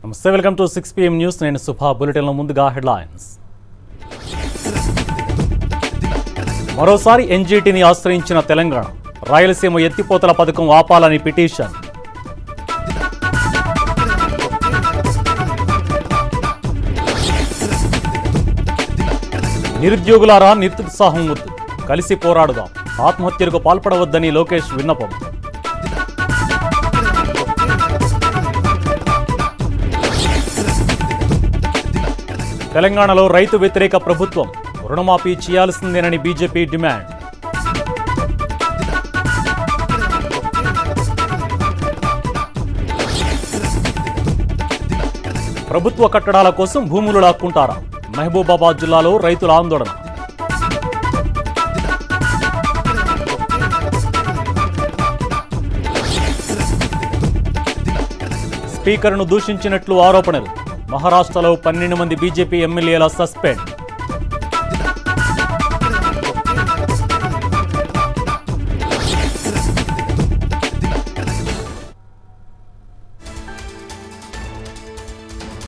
నమస్తే welcome to six PM news నేను సుభా బులెటిన్లో ముందుగా హెడ్లైన్స్ మరోసారి ఎన్జీటీని ఆశ్రయించిన తెలంగాణ రాయలసీమ ఎత్తిపోతల పథకం ఆపాలని పిటిషన్ నిరుద్యోగులారా నిరుత్సాహం వద్దు కలిసి పోరాడుదాం ఆత్మహత్యలకు పాల్పడవద్దని లోకేష్ విన్నపం తెలంగాణలో రైతు వ్యతిరేక ప్రభుత్వం రుణమాఫీ చేయాల్సిందేనని బీజేపీ డిమాండ్ ప్రభుత్వ కట్టడాల కోసం భూములు లాక్కుంటారా మహబూబాబాద్ జిల్లాలో రైతుల ఆందోళన స్పీకర్ను దూషించినట్లు ఆరోపణలు మహారాష్ట్రలో పన్నెండు మంది బీజేపీ ఎమ్మెల్యేల సస్పెండ్